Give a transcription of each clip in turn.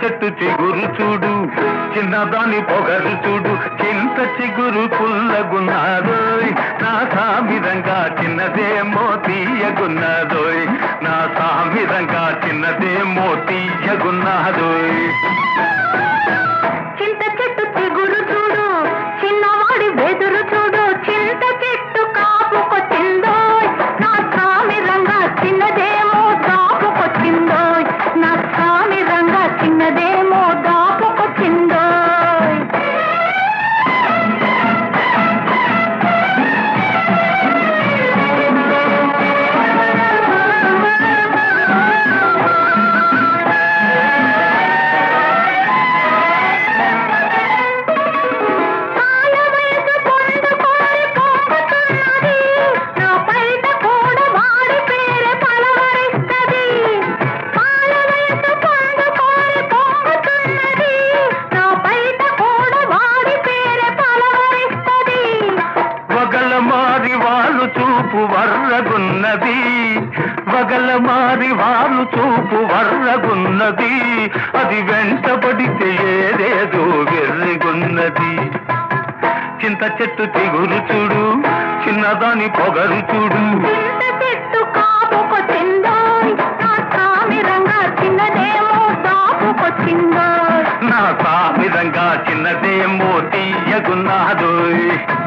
చెట్టు చిగురు చూడు చిన్నదాని పొగరు చూడు చింత చిగురు పుల్లగున్నాదోయ్ నా సామిరంగా చిన్నదేమో తీయగున్నాదోయ్ నా సామిరంగా చిన్నదేమో తీయగున్నాదోయ్ చింత చెట్టు చిగురు చూడు చిన్నవాడి వెదురు చూడు చింత చెట్టు కాపుకొచ్చిందోయ్ నా స్వామి రంగా చిన్నదేమో దాపుకొచ్చిందోయ్ నా స్వామి రంగా చిన్నదేమో దాపుకొచ్చిందోయ్ పాల వయసు పొందుకోరి పొంగుతున్నది. నా బయట కూడా వాడి పేరే పలవరిస్తది. పాల వయసు పొందుకోరి పొంగుతున్నది. నా బయట కూడా వాడి పేరే పలవరిస్తది. వగల మారి వాళ్ళు చూపు వర్రగున్నది వగల మారి వాళ్ళు చూపు వర్రగున్నది అది వెంటబడితే ఏదేదో వెర్రిగున్నది చింత చెట్టు చిగురు చూడు చిన్నదాని పొగరు చూడు చింత చెట్టు కాపుకొచ్చిందోయ్. నా స్వామి రంగా చిన్నదేమో దాపుకొచ్చిందోయ్. నా సామిరంగా చిన్నదేమో తీయగున్నాదోయ్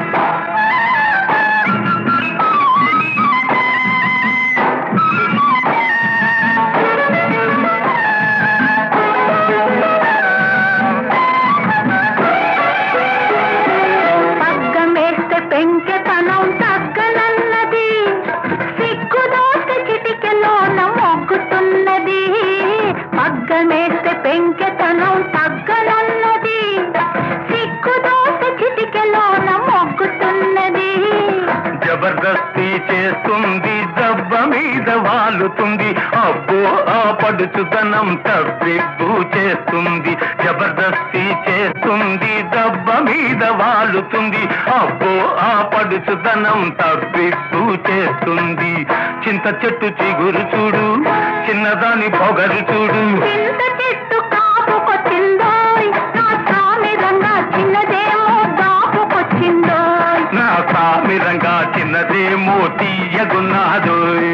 పగ్గమేస్తే పెంకెతనం తగ్గనన్నది సిగ్గు దోస్తే చిటికెలోన మొగ్గుతున్నది పగ్గమేస్తే పెంకెతనం తగ్గనన్నది సిగ్గు దోస్తే చిటికెలోన మొగ్గుతున్నది జబర్దస్తి చేస్తుంది దెబ్బ మీద వాలుతుంది అబ్బో ఆ పడుచుదనం తప్పిబ్బు చేస్తుంది జబర్దస్తి చేస్తుంది దెబ్బ మీద వాలుతుంది అబ్బో ఆ పడుచుదనం తప్పిబ్బు చేస్తుంది చింత చెట్టు చిగురు చూడు చిన్నదాని పొగరు చూడు చింత చెట్టు కాపుకొచ్చిందోయ్ నా స్వామి రంగా చిన్నదేమో దాపుకొచ్చిందోయ్ నా సామిరంగా చిన్నదేమో తీయగున్నాదోయ్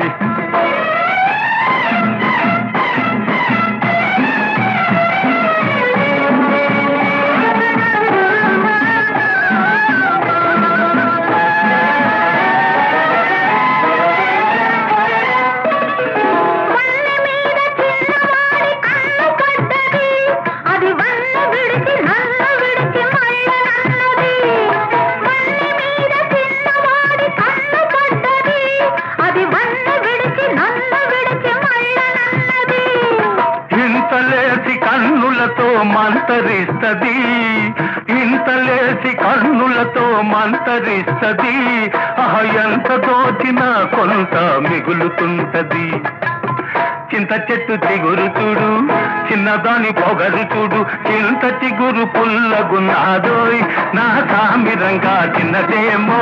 వన్న మీద చిన్నవాడి కన్ను పడ్డది అది వన్న విడిచి నన్ను విడిచి మళ్ళనన్నది వన్న మీద చిన్నవాడి కన్ను పడ్డది అది వన్న విడిచి నన్ను విడిచి మళ్ళనన్నది ఇంతలేసి కన్నులతో మంతరిస్తది ఇంతలేసి కన్నులతో మంతరిస్తది ఆహ ఎంత దోచినా కొంత మిగులుతుంటది చింత చెట్టు చిగురు చూడు చిన్నదాని పొగరు చూడు చింత చిగురు పుల్లగున్నాదోయ్ నా సామిరంగా చిన్నదేమో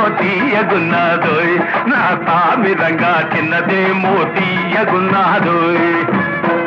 తీయగున్నాదోయ్ నా సామిరంగా చిన్నదేమో తీయగున్నాదోయ్